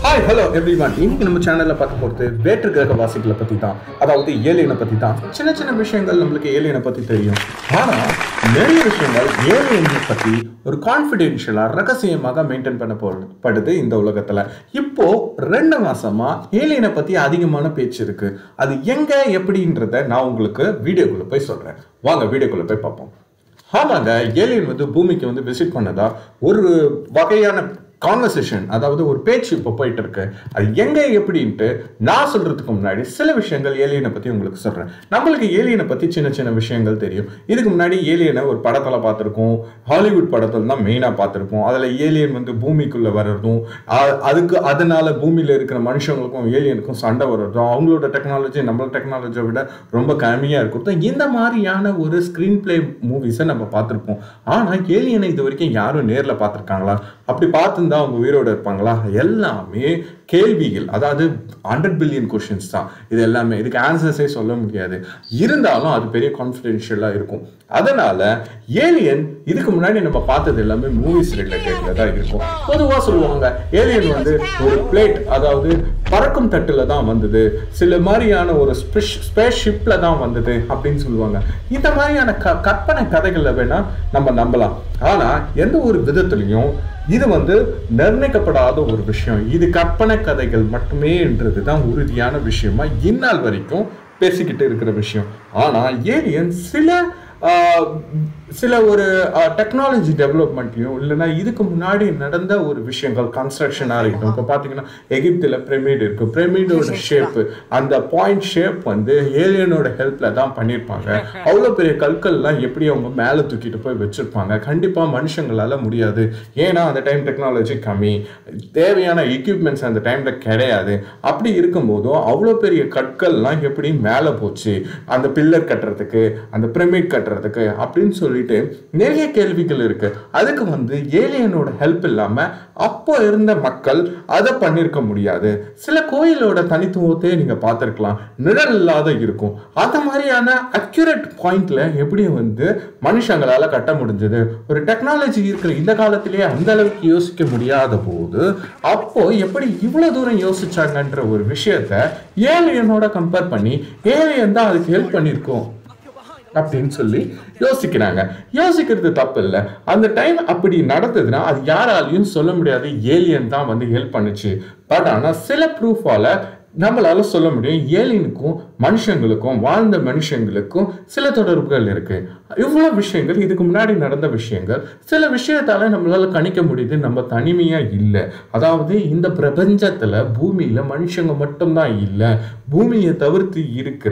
Hi hello everyone இன்னைக்கு நம்ம சேனல்ல பார்க்க போகிறது வேற்று கிரக வாசிகளை பற்றி தான் அதாவது ஏலியனை பற்றி தான் சின்ன சின்ன விஷயங்கள் நம்மளுக்கு ஏலியனை பற்றி தெரியும் ஆனால் நிறைய விஷயங்கள் ஏலியனை பற்றி ஒரு கான்ஃபிடென்ஷியலாக ரகசியமாக மெயின்டைன் பண்ண படுது இந்த உலகத்தில் இப்போ ரெண்டு மாசமா ஏலியனை பற்றி அதிகமான பேச்சு இருக்கு அது எங்க எப்படின்றத நான் உங்களுக்கு வீடியோக்குள்ள போய் சொல்றேன் வாங்க வீடியோக்குள்ள போய் பார்ப்போம் ஆமாங்க ஏலியன் வந்து பூமிக்கு வந்து விசிட் பண்ணதா ஒரு வகையான கான்வர்சேஷன் அதாவது ஒரு பேச்சு இப்போ போயிட்டு இருக்கு அது எங்க எப்படின்ட்டு நான் சொல்றதுக்கு முன்னாடி சில விஷயங்கள் ஏலியனை பத்தி உங்களுக்கு சொல்றேன் நம்மளுக்கு ஏலியனை பத்தி சின்ன சின்ன விஷயங்கள் தெரியும் இதுக்கு முன்னாடி ஏலியனை ஒரு படத்துல பார்த்துருக்கோம் ஹாலிவுட் படத்துல தான் மெயினா பார்த்துருப்போம் அதுல ஏலியன் வந்து பூமிக்குள்ள வர்றதும் அ- அதுக்கு அதனால பூமியில இருக்கிற மனுஷங்களுக்கும் ஏலியனுக்கும் சண்டை வர்றதும் அவங்களோட டெக்னாலஜி நம்மளோட டெக்னாலஜியை விட ரொம்ப கம்மியா இருக்கும் இந்த மாதிரியான ஒரு ஸ்கிரீன் பிளே மூவிஸை நம்ம பார்த்துருப்போம் ஆனா ஏலியனை இது வரைக்கும் யாரும் நேர்ல பார்த்துருக்காங்களா அப்படி பார்த்துருந்தா அவங்க உயிரோட இருப்பாங்களா எல்லாமே கேள்விகள் அதாவது ஹண்ட்ரட் பில்லியன் கொஷின்ஸ் தான் இது எல்லாமே இதுக்கு ஆன்சர்ஸே சொல்ல முடியாது இருந்தாலும் அது பெரிய கான்ஃபிடென்ஷியலாக இருக்கும் அதனால ஏலியன் இதுக்கு முன்னாடி நம்ம பார்த்தது எல்லாமே மூவிஸ் ரிலேட்டட்ல தான் இருக்கும் பொதுவாக சொல்லுவாங்க ஏலியன் வந்து ஒரு பிளேட் அதாவது பறக்கும் தட்டுல தான் வந்தது சில மாதிரியான ஒரு ஸ்பேஸ் ஷிப்ல தான் வந்தது அப்படின்னு சொல்லுவாங்க இந்த மாதிரியான க கற்பனை கதைகளை வேணா நம்ம நம்பலாம் ஆனா எந்த ஒரு விதத்துலையும் இது வந்து நிர்ணயிக்கப்படாத ஒரு விஷயம் இது கற்பனை கதைகள் மட்டுமே என்றது தான் உறுதியான விஷயமா இந்நாள் வரைக்கும் பேசிக்கிட்டு இருக்கிற விஷயம் ஆனா ஏலியன் சில ஆஹ், சில ஒரு டெக்னாலஜி டெவலப்மெண்ட்லையும் இல்லைன்னா இதுக்கு முன்னாடி நடந்த ஒரு விஷயங்கள் கன்ஸ்ட்ரக்ஷனாக இருக்கட்டும் இப்போ பார்த்தீங்கன்னா எகிப்தில் பிரமிட் இருக்கு பிரமிடோட ஷேப்பு அந்த பாயிண்ட் ஷேப் வந்து ஏலியனோட ஹெல்ப்ல தான் பண்ணியிருப்பாங்க அவ்வளோ பெரிய கற்கள்லாம் எப்படி அவங்க மேலே தூக்கிட்டு போய் வச்சிருப்பாங்க கண்டிப்பாக மனுஷங்களால முடியாது ஏன்னா அந்த டைம் டெக்னாலஜி கம்மி தேவையான எக்யூப்மெண்ட்ஸ் அந்த டைம்ல கிடையாது அப்படி இருக்கும்போதும் அவ்வளோ பெரிய கற்கள்லாம் எப்படி மேலே போச்சு அந்த பில்லர் கட்டுறதுக்கு அந்த பிரமிட் கட்டுறதுக்கு அப்படின்னு சொல்லிட்டு நிறைய கேள்விகள் இருக்கு அதுக்கு வந்து ஏலியனோட ஹெல்ப் இல்லாம அப்போ இருந்த மக்கள் அதை பண்ணியிருக்க முடியாது சில கோயிலோட தனித்துவத்தையே நீங்க பார்த்திருக்கலாம் நிழல் இல்லாத இருக்கும் அந்த மாதிரியான அக்யூரேட் பாயிண்ட்ல எப்படி வந்து மனுஷங்களால கட்ட முடிஞ்சது ஒரு டெக்னாலஜி இருக்கிற இந்த காலத்திலேயே அந்த அளவுக்கு யோசிக்க முடியாத போது அப்போ எப்படி இவ்வளவு தூரம் யோசிச்சாங்கன்ற ஒரு விஷயத்த ஏலியனோட கம்பேர் பண்ணி ஏலியன் தான் அதுக்கு ஹெல்ப் பண்ணியிருக்கோம் அப்படின்னு சொல்லி யோசிக்கிறாங்க யோசிக்கிறது தப்பு இல்லை அந்த டைம் அப்படி நடந்ததுன்னா அது யாராலையும் சொல்ல முடியாது ஏலியன் தான் வந்து ஹெல்ப் பண்ணுச்சு பட் ஆனால் சில ப்ரூஃபால நம்மளால சொல்ல முடியும் ஏலியனுக்கும் மனுஷங்களுக்கும் வாழ்ந்த மனுஷங்களுக்கும் சில தொடர்புகள் இருக்கு இவ்வளவு விஷயங்கள் இதுக்கு முன்னாடி நடந்த விஷயங்கள் சில விஷயத்தால நம்மளால கணிக்க முடியுது நம்ம தனிமையா இல்லை அதாவது இந்த பிரபஞ்சத்துல பூமியில மனுஷங்க மட்டும்தான் இல்லை பூமியை தவிர்த்து இருக்கிற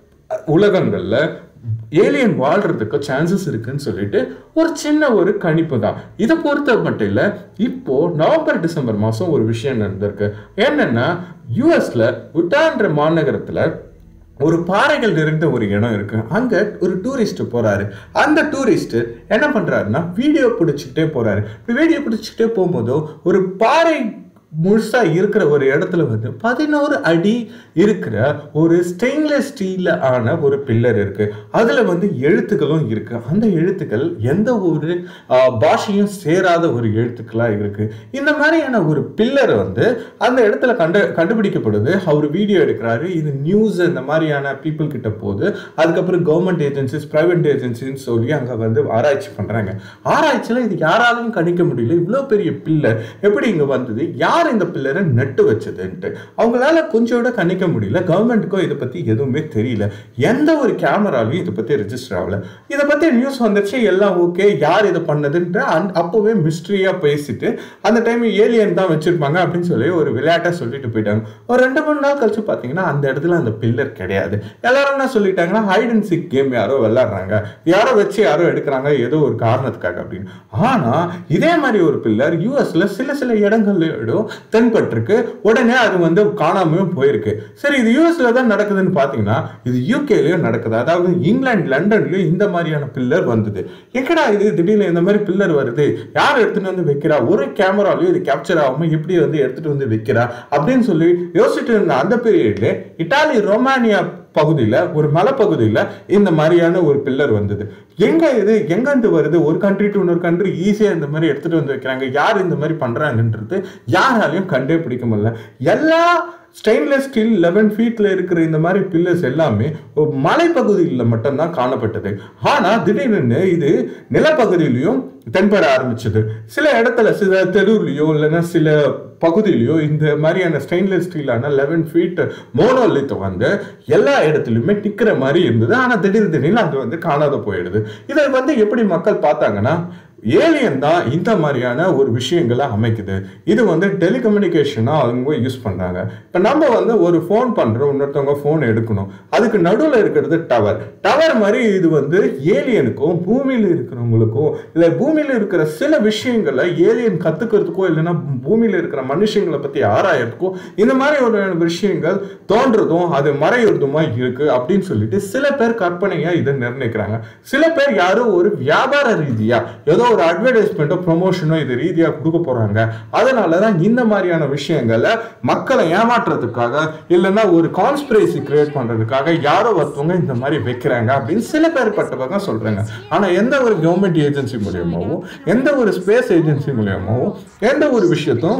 உலகங்கள்ல ஏலியன் வாழ்றதுக்கு சான்சஸ் இருக்குன்னு சொல்லிட்டு ஒரு சின்ன ஒரு கணிப்பு தான் இதை பொறுத்த மட்டும் இல்லை இப்போ நவம்பர் டிசம்பர் மாதம் ஒரு விஷயம் நடந்திருக்கு என்னன்னா யூஎஸ்ல உட்டான்ற மாநகரத்துல ஒரு பாறைகள் நிறைந்த ஒரு இடம் இருக்கு அங்க ஒரு டூரிஸ்ட் போறாரு அந்த டூரிஸ்ட் என்ன பண்றாருன்னா வீடியோ பிடிச்சிக்கிட்டே போறாரு இப்படி வீடியோ பிடிச்சிக்கிட்டே போகும்போது ஒரு பாறை முழுசா இருக்கிற ஒரு இடத்துல வந்து பதினோரு அடி இருக்கிற ஒரு ஸ்டெயின்லெஸ் ஸ்டீல்ல ஆன ஒரு பில்லர் இருக்கு அதுல வந்து எழுத்துக்களும் இருக்கு அந்த எழுத்துக்கள் எந்த ஒரு ஆஹ், பாஷையும் சேராத ஒரு எழுத்துக்களா இருக்கு இந்த மாதிரியான ஒரு பில்லர் வந்து அந்த இடத்துல கண்டு கண்டுபிடிக்கப்படுது அவர் வீடியோ எடுக்கிறாரு இது நியூஸ் இந்த மாதிரியான பீப்புள் கிட்ட போகுது அதுக்கப்புறம் கவர்மெண்ட் ஏஜென்சிஸ் பிரைவேட் ஏஜென்சின்னு சொல்லி அங்க வந்து ஆராய்ச்சி பண்றாங்க ஆராய்ச்சியில இது யாராலையும் கணிக்க முடியல இவ்வளோ பெரிய பில்லர் எப்படி இங்க வந்தது யார் இந்த பில்லரை நட்டு வச்சதுன்ட்டு அவங்களால கொஞ்சம் கூட கணிக்க முடியல கவர்மெண்ட்டுக்கும் இதை பத்தி எதுவுமே தெரியல எந்த ஒரு கேமராலையும் இதை பத்தி ரெஜிஸ்டர் ஆகல இதை பத்தி நியூஸ் வந்துச்சு எல்லாம் ஓகே யார் இதை பண்ணதுன்ற அந்த அப்போவே மிஸ்ட்ரியா பேசிட்டு அந்த டைம் ஏலியன் தான் வச்சிருப்பாங்க அப்படின்னு சொல்லி ஒரு விளையாட்டா சொல்லிட்டு போயிட்டாங்க ஒரு ரெண்டு மூணு நாள் கழிச்சு பாத்தீங்கன்னா அந்த இடத்துல அந்த பில்லர் கிடையாது எல்லாரும் என்ன சொல்லிட்டாங்கன்னா ஹைட் அண்ட் சிக் கேம் யாரோ விளையாடுறாங்க யாரோ வச்சு யாரோ எடுக்கிறாங்க ஏதோ ஒரு காரணத்துக்காக அப்படின்னு ஆனா இதே மாதிரி ஒரு பில்லர் யூஎஸ்ல சில சில இடங்கள்லயும் தென்பட்டிருக்கு உடனே அது வந்து காணாமையும் போயிருக்கு சரி இது யூஎஸ்ல தான் நடக்குதுன்னு பாத்தீங்கன்னா இது யூகேலயும் நடக்குது அதாவது இங்கிலாந்து லண்டன்லயும் இந்த மாதிரியான பில்லர் வந்தது எங்கடா இது திடீர்னு இந்த மாதிரி பில்லர் வருது யார் எடுத்துட்டு வந்து வைக்கிறா ஒரு கேமராலையும் இது கேப்சர் ஆகாம எப்படி வந்து எடுத்துட்டு வந்து வைக்கிறா அப்படின்னு சொல்லி யோசிச்சுட்டு இருந்த அந்த பீரியட்ல இட்டாலி ரொமானியா பகுதியில் ஒரு மலைப்பகுதியில் இந்த மாதிரியான ஒரு பில்லர் வந்தது எங்க இது எங்கேருந்து வருது ஒரு கண்ட்ரி டு இன்னொரு கண்ட்ரி ஈஸியாக இந்த மாதிரி எடுத்துட்டு வந்து வைக்கிறாங்க யார் இந்த மாதிரி பண்றாங்கன்றது யாராலையும் கண்டே பிடிக்க முடியல எல்லா ஸ்டெயின்லெஸ் ஸ்டீல் லெவன் ஃபீட்ல இருக்கிற இந்த மாதிரி பில்லர்ஸ் எல்லாமே ஒரு மலைப்பகுதியில் மட்டும்தான் காணப்பட்டது ஆனா திடீர்னு இது நிலப்பகுதியிலையும் தென்பட ஆரம்பிச்சது சில இடத்துல சில தெருவுலையோ இல்லைன்னா சில பகுதியிலையோ இந்த மாதிரியான ஸ்டெயின்லெஸ் ஸ்டீலான லெவன் ஃபீட் மோனோலித் வந்து எல்லா இடத்துலையுமே நிற்கிற மாதிரி இருந்தது ஆனால் திடீர் திடீர்னு அது வந்து காணாத போயிடுது இதை வந்து எப்படி மக்கள் பார்த்தாங்கன்னா ஏலியன் தான் இந்த மாதிரியான ஒரு விஷயங்களை அமைக்குது இது வந்து டெலிகம்யூனிகேஷனாக அவங்க யூஸ் பண்ணுறாங்க இப்போ நம்ம வந்து ஒரு ஃபோன் பண்ணுறோம் இன்னொருத்தவங்க ஃபோன் எடுக்கணும் அதுக்கு நடுவில் இருக்கிறது டவர் டவர் மாதிரி இது வந்து ஏலியனுக்கும் பூமியில் இருக்கிறவங்களுக்கும் இல்லை பூமியில் இருக்கிற சில விஷயங்களை ஏலியன் கற்றுக்கிறதுக்கோ இல்லைன்னா பூமியில் இருக்கிற மனுஷங்களை பற்றி ஆராயறதுக்கோ இந்த மாதிரி ஒரு விஷயங்கள் தோன்றதும் அது மறையுறதுமா இருக்கு அப்படின்னு சொல்லிட்டு சில பேர் கற்பனையா இதை நிர்ணயிக்கிறாங்க சில பேர் யாரும் ஒரு வியாபார ரீதியா ஏதோ ஒரு அட்வர்டைஸ்மெண்ட்டோ ப்ரொமோஷனோ இது ரீதியா கொடுக்க போறாங்க அதனால தான் இந்த மாதிரியான விஷயங்களை மக்களை ஏமாற்றுறதுக்காக இல்லைன்னா ஒரு கான்ஸ்பிரசி கிரியேட் பண்றதுக்காக யாரோ ஒருத்தவங்க இந்த மாதிரி வைக்கிறாங்க அப்படின்னு சில பேர் பட்டவங்க சொல்றாங்க ஆனா எந்த ஒரு கவர்மெண்ட் ஏஜென்சி மூலியமாவும் எந்த ஒரு ஸ்பேஸ் ஏஜென்சி மூலியமாவும் எந்த ஒரு விஷயத்தும்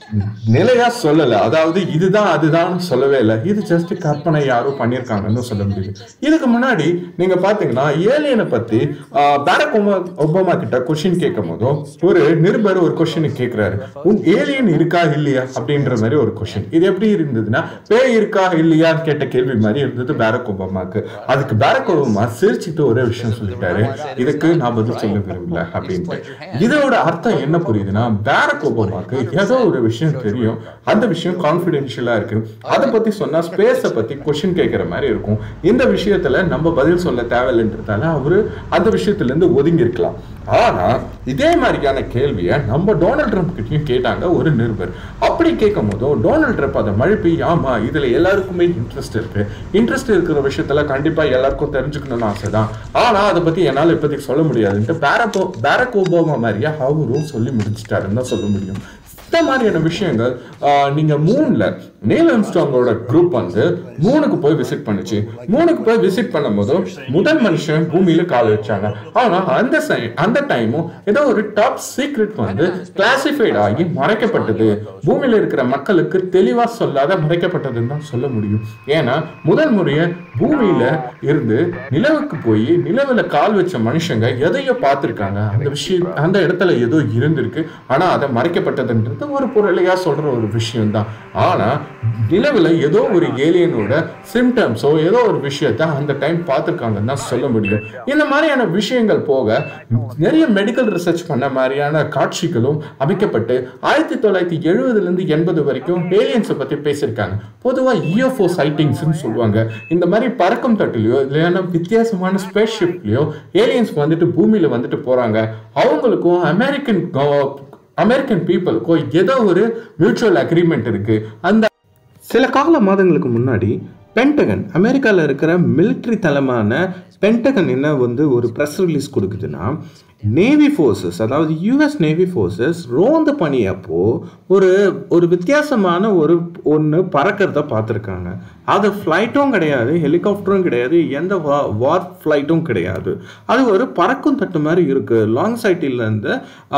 நிலையா சொல்லல அதாவது இதுதான் அதுதான் சொல்லவே இல்லை இது ஜஸ்ட் கற்பனை யாரோ பண்ணியிருக்காங்கன்னு சொல்ல முடியுது இதுக்கு முன்னாடி நீங்க பாத்தீங்கன்னா ஏலியனை பத்தி ஆஹ், பாரக் ஒபா- ஒபாமா கிட்ட கொஸ்டின் கேட்கும் போதும் ஒரு நிருபர் ஒரு கொஸ்டின் கேட்கிறாரு உன் ஏலியன் இருக்கா இல்லையா அப்படின்ற மாதிரி ஒரு கொஸ்டின் இது எப்படி இருந்ததுன்னா பேய் இருக்கா இல்லையான்னு கேட்ட கேள்வி மாதிரி இருந்தது பாரக் ஒபாமாக்கு அதுக்கு பாரக் ஒபாமா சிரிச்சுட்டு ஒரே விஷயம் சொல்லிட்டாரு இதுக்கு நான் பதில் சொல்ல விரும்பல அப்படின்ட்டு இதோட அர்த்தம் என்ன புரியுதுன்னா பாரக் ஒபாமாக்கு ஏதோ ஒரு விஷயம் தெரியும் அந்த விஷயம் கான்ஃபிடென்ஷியலா இருக்கு அதை பத்தி சொன்னா ஸ்பேஸை பத்தி கொஸ்டின் கேட்கிற மாதிரி இருக்கும் இந்த விஷயத்துல நம்ம பதில் சொல்ல தேவையில்லைன்றதால அவரு அந்த விஷயத்துல இருந்து ஒதுங்கி இருக்கலாம் ஆனா இதே மாதிரியான கேள்வியை நம்ம டொனால்ட் ட்ரம்ப் கிட்டயும் கேட்டாங்க ஒரு நிருபர் அப்படி கேட்கும் போதும் டொனால்ட் ட்ரம்ப் அதை மழுப்பி ஆமா இதுல எல்லாருக்குமே இன்ட்ரெஸ்ட் இருக்கு இன்ட்ரெஸ்ட் இருக்கிற விஷயத்துல கண்டிப்பா எல்லாருக்கும் தெரிஞ்சுக்கணும்னு ஆசை தான் ஆனா அதை பத்தி என்னால இப்போதைக்கு சொல்ல முடியாதுன்ட்டு பேரக் பேரக் ஒபாமா மாதிரியா அவரும் சொல்லி முடிச்சிட்டாருன்னு தான் சொல்ல முடியும் இந்த மாதிரியான விஷயங்கள் ஆஹ், நீங்க மூணுல நீல் ஆம்ஸ்டாங்கோட குரூப் வந்து மூணுக்கு போய் விசிட் பண்ணுச்சு மூணுக்கு போய் விசிட் பண்ணும்போது முதல் மனுஷன் பூமியில கால் வச்சாங்க ஆனா அந்த சை- அந்த டைமும் ஏதோ ஒரு டாப் சீக்ரெட் வந்து கிளாசிஃபைட் ஆகி மறைக்கப்பட்டது பூமியில இருக்கிற மக்களுக்கு தெளிவா சொல்லாத மறைக்கப்பட்டதுன்னு தான் சொல்ல முடியும் ஏன்னா முதல் முறைய பூமியில இருந்து நிலவுக்கு போய் நிலவுல கால் வச்ச மனுஷங்க எதையோ பார்த்திருக்காங்க அந்த விஷயம் அந்த இடத்துல ஏதோ இருந்திருக்கு ஆனா அதை மறைக்கப்பட்டதுன்றது ஒரு பொருளையா சொல்ற ஒரு விஷயம் தான் ஆனா நிலவுல ஏதோ ஒரு ஏலியனோட சிம்டம்ஸோ ஏதோ ஒரு விஷயத்த அந்த டைம் பார்த்திருக்காங்கன்னு தான் சொல்ல முடியும் இந்த மாதிரியான விஷயங்கள் போக நிறைய மெடிக்கல் ரிசர்ச் பண்ண மாதிரியான காட்சிகளும் அமைக்கப்பட்டு ஆயிரத்தி தொள்ளாயிரத்தி எழுபதுல இருந்து எண்பது வரைக்கும் ஏலியன்ஸை பத்தி பேசியிருக்காங்க பொதுவா இஎஃப்ஓ சைட்டிங்ஸ்னு சொல்லுவாங்க இந்த மாதிரி பறக்கும் தட்டுலையோ இல்லைன்னா வித்தியாசமான ஸ்பேஸ் ஷிப்லயோ ஏலியன்ஸ் வந்துட்டு பூமியில வந்துட்டு போறாங்க அவங்களுக்கும் அமெரிக்கன் அமெரிக்கன் பீப்புளுக்கும் ஏதோ ஒரு மியூச்சுவல் அக்ரிமெண்ட் இருக்கு அந்த சில கால மாதங்களுக்கு முன்னாடி பென்டகன் அமெரிக்காவில் இருக்கிற மிலிட்ரி தளமான பென்டகன் என்ன வந்து ஒரு ப்ரெஸ் ரிலீஸ் கொடுக்குதுன்னா நேவி ஃபோர்ஸஸ் அதாவது யூஎஸ் நேவி ஃபோர்ஸஸ் ரோந்து பணி அப்போ ஒரு ஒரு வித்தியாசமான ஒரு ஒன்று பறக்கிறத பார்த்துருக்காங்க அது ஃப்ளைட்டும் கிடையாது ஹெலிகாப்டரும் கிடையாது எந்த வா வார் ஃப்ளைட்டும் கிடையாது அது ஒரு பறக்கும் தட்டு மாதிரி இருக்கு லாங் சைட்டிலேருந்து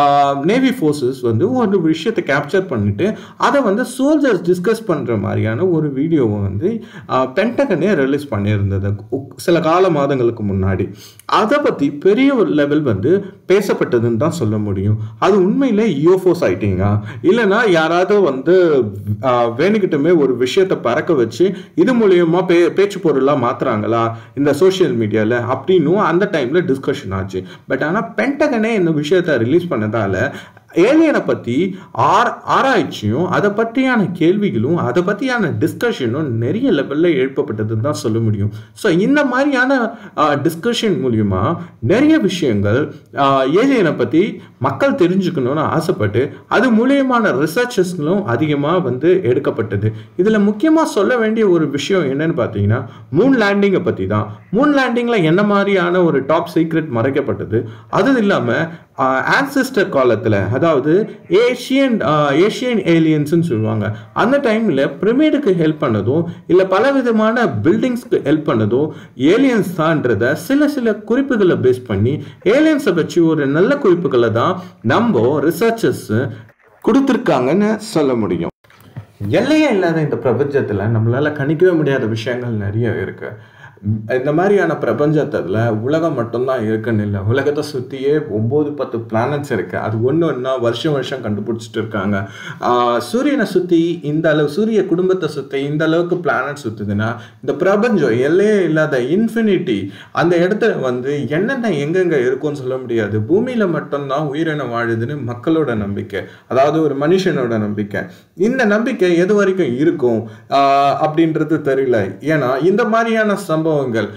நேவி ஃபோர்ஸஸ் வந்து ஒரு விஷயத்தை கேப்சர் பண்ணிட்டு அதை வந்து சோல்ஜர்ஸ் டிஸ்கஸ் பண்ணுற மாதிரியான ஒரு வீடியோவை வந்து பென்டகனே ரிலீஸ் பண்ணியிருந்தது உ- சில கால மாதங்களுக்கு முன்னாடி அதை பற்றி பெரிய ஒரு லெவல் வந்து பேசப்பட்டதுன்னு தான் சொல்ல முடியும் அது உண்மையிலே யூஎஃப்ஓ சைட்டிங்கா இல்லைன்னா யாராவது வந்து ஆ, வேணுக்கிட்டுமே ஒரு விஷயத்தை பறக்க வச்சு இது மூலியமா பே பேச்சு பொருளாக மாத்துறாங்களா இந்த சோஷியல் மீடியாவில் அப்படின்னும் அந்த டைமில் டிஸ்கஷன் ஆச்சு பட் ஆனால் பென்டகனே இந்த விஷயத்தை ரிலீஸ் பண்ணதால ஏலியனை பற்றி ஆர் ஆராய்ச்சியும் அதை பற்றியான கேள்விகளும் அதை பற்றியான டிஸ்கஷனும் நிறைய லெவலில் எழுப்பப்பட்டதுன்னு தான் சொல்ல முடியும் ஸோ இந்த மாதிரியான டிஸ்கஷன் மூலியமா நிறைய விஷயங்கள் ஏலியனை பற்றி மக்கள் தெரிஞ்சுக்கணும்னு ஆசைப்பட்டு அது மூலியமான ரிசர்ச்சஸ்களும் அதிகமாக வந்து எடுக்கப்பட்டது இதில் முக்கியமாக சொல்ல வேண்டிய ஒரு விஷயம் என்னன்னு பார்த்தீங்கன்னா மூன் லேண்டிங்கை பற்றி தான் மூன் லேண்டிங்கில் என்ன மாதிரியான ஒரு டாப் சீக்ரெட் மறைக்கப்பட்டது அது இல்லாமல் ஆன்சிஸ்டர் காலத்தில் அதாவது ஏஷியன் ஏஷியன் ஏலியன்ஸ்னு சொல்லுவாங்க அந்த டைமில் பிரமிடுக்கு ஹெல்ப் பண்ணதும் இல்லை பல விதமான பில்டிங்ஸ்க்கு ஹெல்ப் பண்ணதும் ஏலியன்ஸ் தான்றத சில சில குறிப்புகளை பேஸ் பண்ணி ஏலியன்ஸை வச்சு ஒரு நல்ல குறிப்புகளை தான் நம்ம ரிசர்ச்சர்ஸ் கொடுத்துருக்காங்கன்னு சொல்ல முடியும் எல்லையே இல்லாத இந்த பிரபஞ்சத்தில் நம்மளால கணிக்கவே முடியாத விஷயங்கள் நிறைய இருக்கு இந்த மாதிரியான பிரபஞ்சத்தில் உலகம் மட்டும்தான் இருக்குன்னு இல்லை உலகத்தை சுற்றியே ஒம்பது பத்து பிளானட்ஸ் இருக்கு அது ஒன்று ஒன்றா வருஷம் வருஷம் கண்டுபிடிச்சிட்டு இருக்காங்க ஆஹ் சூரியனை சுற்றி இந்த அளவு சூரிய குடும்பத்தை சுற்றி இந்த அளவுக்கு பிளானட் சுற்றுதுன்னா இந்த பிரபஞ்சம் எல்லையே இல்லாத இன்ஃபினிட்டி அந்த இடத்துல வந்து என்னென்ன எங்கெங்க இருக்கும்னு சொல்ல முடியாது பூமியில் மட்டும்தான் உயிரினம் வாழுதுன்னு மக்களோட நம்பிக்கை அதாவது ஒரு மனுஷனோட நம்பிக்கை இந்த நம்பிக்கை எது வரைக்கும் இருக்கும் ஆஹ் அப்படின்றது தெரியல ஏன்னா இந்த மாதிரியான சம்பவங்கள்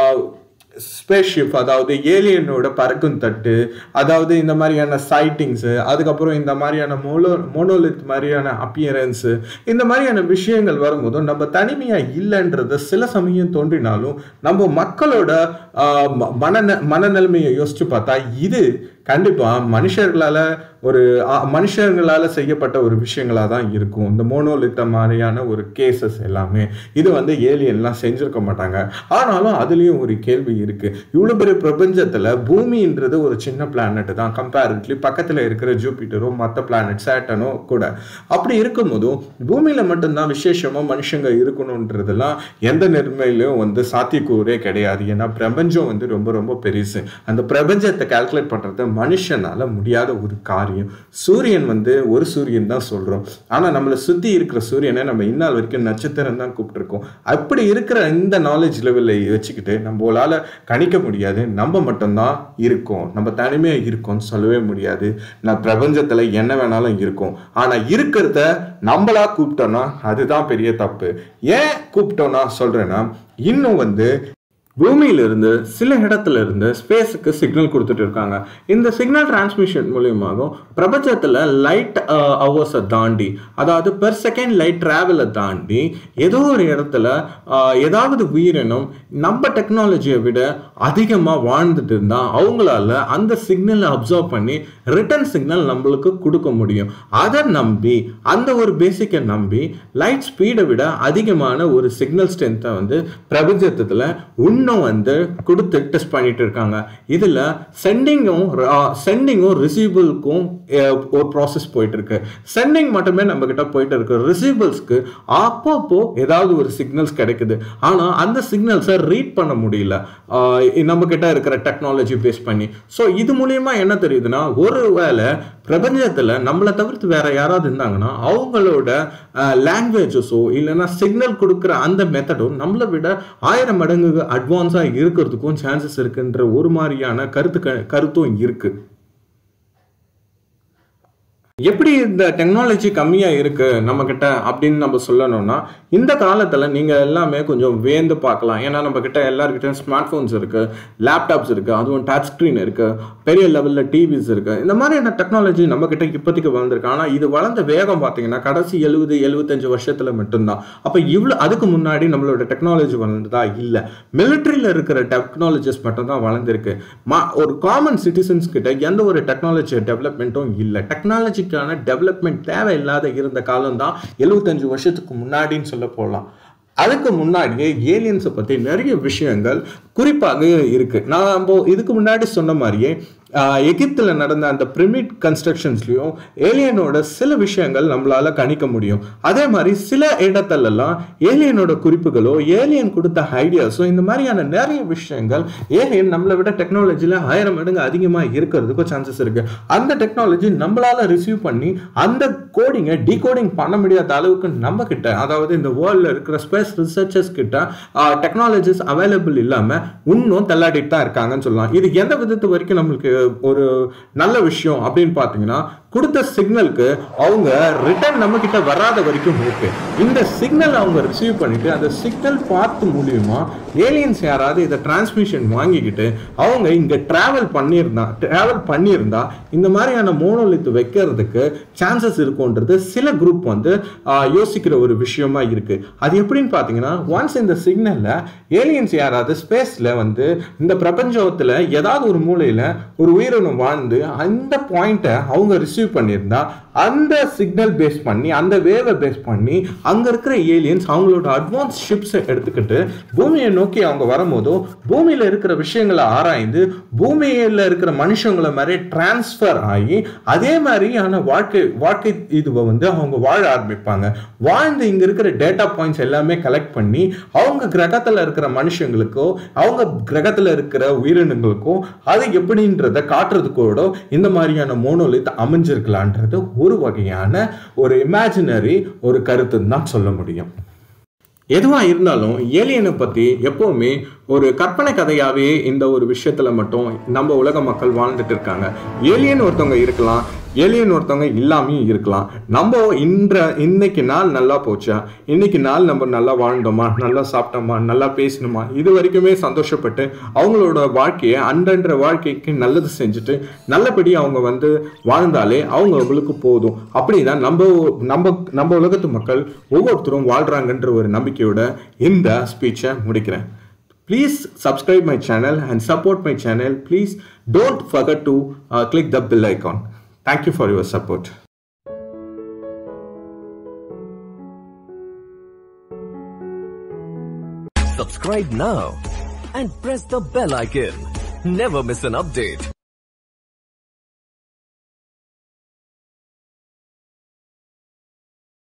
ஸ்பேஸ்ஷிப் அதாவது ஏலியனோட பறக்கும் தட்டு அதாவது இந்த மாதிரியான சைட்டிங்ஸு அதுக்கப்புறம் இந்த மாதிரியான மோலோ மோனோலித் மாதிரியான அப்பியரன்ஸு இந்த மாதிரியான விஷயங்கள் வரும்போதும் நம்ம தனிமையாக இல்லைன்றது சில சமயம் தோன்றினாலும் நம்ம மக்களோட ஆஹ், ம- மனந மனநிலைமையை யோசிச்சு பார்த்தா இது கண்டிப்பாக மனுஷர்களால் ஒரு ஆ- மனுஷங்களால செய்யப்பட்ட ஒரு விஷயங்களாக தான் இருக்கும் இந்த மோனோலித்த மாதிரியான ஒரு கேசஸ் எல்லாமே இது வந்து ஏலியன்லாம் செஞ்சிருக்க மாட்டாங்க ஆனாலும் அதுலேயும் ஒரு கேள்வி இருக்கு இவ்வளோ பெரிய பிரபஞ்சத்தில் பூமின்றது ஒரு சின்ன பிளானட் தான் கம்பேரிட்லி பக்கத்தில் இருக்கிற ஜூபிட்டரோ மற்ற பிளானட் சேட்டனோ கூட அப்படி இருக்கும்போதும் பூமியில் மட்டும்தான் விசேஷமாக மனுஷங்க இருக்கணுன்றதெல்லாம் எந்த நிலைமையிலும் வந்து சாத்தியக்கூறே கிடையாது ஏன்னா பிரபஞ்சம் வந்து ரொம்ப ரொம்ப பெருசு அந்த பிரபஞ்சத்தை கால்குலேட் பண்ணுறது மனுஷனால முடியாத ஒரு காரியம் சூரியன் வந்து ஒரு சூரியன் தான் சொல்கிறோம் ஆனால் நம்மளை சுற்றி இருக்கிற சூரியனை நம்ம இந்நாள் வரைக்கும் நட்சத்திரம் தான் கூப்பிட்டுருக்கோம் அப்படி இருக்கிற இந்த நாலேஜ் லெவலில் வச்சுக்கிட்டு நம்மளால கணிக்க முடியாது நம்ம மட்டும்தான் இருக்கோம் நம்ம தனிமையாக இருக்கோம்னு சொல்லவே முடியாது நான் பிரபஞ்சத்தில் என்ன வேணாலும் இருக்கும் ஆனால் இருக்கிறத நம்மளா கூப்பிட்டோம்னா அதுதான் பெரிய தப்பு ஏன் கூப்பிட்டோம்னா சொல்கிறேன்னா இன்னும் வந்து பூமியிலிருந்து சில இடத்துல இருந்து ஸ்பேஸுக்கு சிக்னல் கொடுத்துட்டு இருக்காங்க இந்த சிக்னல் டிரான்ஸ்மிஷன் மூலியமாக பிரபஞ்சத்தில் லைட் ஹவர்ஸை தாண்டி அதாவது பெர் செகண்ட் லைட் ட்ராவலை தாண்டி ஏதோ ஒரு இடத்துல ஆஹ், ஏதாவது உயிரினம் நம்ம டெக்னாலஜியை விட அதிகமாக வாழ்ந்துட்டு இருந்தால் அவங்களால அந்த சிக்னலை அப்சர்வ் பண்ணி ரிட்டர்ன் சிக்னல் நம்மளுக்கு கொடுக்க முடியும் அதை நம்பி அந்த ஒரு பேசிக்கை நம்பி லைட் ஸ்பீடை விட அதிகமான ஒரு சிக்னல் ஸ்ட்ரென்த்தை வந்து பிரபஞ்சத்தில் இன்னும் வந்து கொடுத்து டெஸ்ட் பண்ணிட்டு இருக்காங்க இதில் சென்டிங்கும் சென்டிங்கும் ரிசீவலுக்கும் ஒரு ப்ராசஸ் போயிட்டு இருக்கு சென்டிங் மட்டுமே நம்ம கிட்ட போயிட்டு இருக்கு ரிசீவல்ஸ்க்கு அப்பப்போ ஏதாவது ஒரு சிக்னல்ஸ் கிடைக்குது ஆனால் அந்த சிக்னல்ஸை ரீட் பண்ண முடியல ஆஹ் நம்ம கிட்ட இருக்கிற டெக்னாலஜி பேஸ் பண்ணி ஸோ இது மூலியமா என்ன தெரியுதுன்னா ஒருவேளை பிரபஞ்சத்தில் நம்மளை தவிர்த்து வேற யாராவது இருந்தாங்கன்னா அவங்களோட லாங்குவேஜஸோ இல்லைன்னா சிக்னல் கொடுக்குற அந்த மெத்தடும் நம்மளை விட ஆயிரம் மடங்கு அட்வான்ஸாக இருக்கிறதுக்கும் சான்சஸ் இருக்குன்ற ஒரு மாதிரியான கருத்து கருத்தும் இருக்கு எப்படி இந்த டெக்னாலஜி கம்மியாக இருக்கு நம்ம கிட்ட அப்படின்னு நம்ம சொல்லணும்னா இந்த காலத்தில் நீங்கள் எல்லாமே கொஞ்சம் வேந்து பார்க்கலாம் ஏன்னா நம்ம கிட்ட எல்லாருக்கிட்டையும் ஸ்மார்ட் ஃபோன்ஸ் இருக்கு லேப்டாப்ஸ் இருக்கு அதுவும் டச் ஸ்க்ரீன் இருக்கு பெரிய லெவலில் டிவிஸ் இருக்கு இந்த மாதிரியான டெக்னாலஜி நம்ம கிட்ட இப்போதைக்கு வளர்ந்துருக்கு ஆனால் இது வளர்ந்த வேகம் பார்த்தீங்கன்னா கடைசி எழுபது எழுபத்தஞ்சு வருஷத்துல மட்டும்தான் அப்போ இவ்வளோ அதுக்கு முன்னாடி நம்மளோட டெக்னாலஜி வளர்ந்ததா இல்லை மிலிட்ரியில் இருக்கிற டெக்னாலஜிஸ் மட்டும்தான் வளர்ந்துருக்கு மா ஒரு காமன் சிட்டிசன்ஸ் கிட்ட எந்த ஒரு டெக்னாலஜி டெவலப்மெண்ட்டும் இல்லை டெக்னாலஜிக்கான டெவலப்மெண்ட் தேவையில்லாத இருந்த காலம் தான் எழுபத்தஞ்சு வருஷத்துக்கு முன்னாடின்னு சொல்ல போகலாம் அதுக்கு முன்னாடியே ஏலியன்ஸை பற்றி நிறைய விஷயங்கள் குறிப்பாக இருக்கு நான் இப்போ இதுக்கு முன்னாடி சொன்ன மாதிரியே ஆஹ், எகிப்துல நடந்த அந்த பிரமிட் கன்ஸ்ட்ரக்ஷன்ஸ்லையும் ஏலியனோட சில விஷயங்கள் நம்மளால கணிக்க முடியும் அதே மாதிரி சில இடத்துலலாம் ஏலியனோட குறிப்புகளோ ஏலியன் கொடுத்த ஐடியாஸோ இந்த மாதிரியான நிறைய விஷயங்கள் ஏலியன் நம்மளை விட டெக்னாலஜியில் ஆயிரம் மடங்கு அதிகமாக இருக்கிறதுக்கும் சான்சஸ் இருக்கு அந்த டெக்னாலஜி நம்மளால ரிசீவ் பண்ணி அந்த கோடிங்கை டீகோடிங் பண்ண முடியாத அளவுக்கு நம்ம கிட்ட அதாவது இந்த வேர்ல்டில் இருக்கிற ஸ்பேஸ் ரிசர்ச்சர்ஸ் கிட்ட டெக்னாலஜிஸ் அவைலபிள் இல்லாமல் இன்னும் தள்ளாடிட்டு தான் இருக்காங்கன்னு சொல்லலாம் இது எந்த விதத்து வரைக்கும் நம்மளுக்கு ஒரு நல்ல விஷயம் அப்படின்னு பார்த்தீங்கன்னா கொடுத்த சிக்னலுக்கு அவங்க ரிட்டர்ன் நம்ம கிட்ட வராத வரைக்கும் ஓகே இந்த சிக்னல் அவங்க ரிசீவ் பண்ணிட்டு அந்த சிக்னல் பார்த்து மூலியமா ஏலியன்ஸ் யாராவது இதை டிரான்ஸ்மிஷன் வாங்கிக்கிட்டு அவங்க இங்க டிராவல் பண்ணியிருந்தா டிராவல் பண்ணியிருந்தா இந்த மாதிரியான மோனோலித் வைக்கிறதுக்கு சான்சஸ் இருக்கும்ன்றது சில குரூப் வந்து ஆஹ், யோசிக்கிற ஒரு விஷயமா இருக்கு அது எப்படின்னு பார்த்தீங்கன்னா ஒன்ஸ் இந்த சிக்னல்ல ஏலியன்ஸ் யாராவது ஸ்பேஸ்ல வந்து இந்த பிரபஞ்சத்துல ஏதாவது ஒரு மூலையில ஒரு உயிரினம் வாழ்ந்து அந்த பாயிண்ட்டை அவங்க ரிசீவ் பண்ணியிருந்தா அந்த சிக்னல் பேஸ் பண்ணி அந்த வேவை பேஸ் பண்ணி அங்க இருக்கிற ஏலியன்ஸ் அவங்களோட அட்வான்ஸ் ஷிப்ஸை எடுத்துக்கிட்டு பூமியை நோக்கி அவங்க வரும்போதோ பூமியில இருக்கிற விஷயங்களை ஆராய்ந்து பூமியில இருக்கிற மனுஷங்களை மாதிரி டிரான்ஸ்ஃபர் ஆகி அதே மாதிரியான வாழ்க்கை வாழ்க்கை இதுவை வந்து அவங்க வாழ ஆரம்பிப்பாங்க வாழ்ந்து இங்க இருக்கிற டேட்டா பாயிண்ட்ஸ் எல்லாமே கலெக்ட் பண்ணி அவங்க கிரகத்துல இருக்கிற மனுஷங்களுக்கோ அவங்க கிரகத்துல இருக்கிற உயிரினங்களுக்கோ அது எப்படின்றத காட்டுறதுக்கோட இந்த மாதிரியான மோனோலித் அமைஞ்சிருக்கலான்றது ஒரு வகையான ஒரு இமேஜினரி ஒரு கருத்துன்னு தான் சொல்ல முடியும் எதுவா இருந்தாலும் ஏலியனை பத்தி எப்பவுமே ஒரு கற்பனை கதையாவே இந்த ஒரு விஷயத்துல மட்டும் நம்ம உலக மக்கள் வாழ்ந்துட்டு இருக்காங்க ஏலியன் ஒருத்தவங்க இருக்கலாம் ஏலியன் ஒருத்தவங்க இல்லாமையும் இருக்கலாம் நம்ம இன்ற இன்னைக்கு நாள் நல்லா போச்சா இன்னைக்கு நாள் நம்ம நல்லா வாழ்ந்தோமா நல்லா சாப்பிட்டோமா நல்லா பேசணுமா இது வரைக்குமே சந்தோஷப்பட்டு அவங்களோட வாழ்க்கையை அன்றன்ற வாழ்க்கைக்கு நல்லது செஞ்சுட்டு நல்லபடி அவங்க வந்து வாழ்ந்தாலே அவங்க அவங்களுக்கு போதும் அப்படிதான் நம்ம நம்ம நம்ம உலகத்து மக்கள் ஒவ்வொருத்தரும் வாழ்றாங்கன்ற ஒரு நம்பிக்கையோட இந்த ஸ்பீச்சை முடிக்கிறேன் Please subscribe my channel and support my channel. Please don't forget to uh, click the bell icon. Thank you for your support. Subscribe now and press the bell icon. Never miss an update.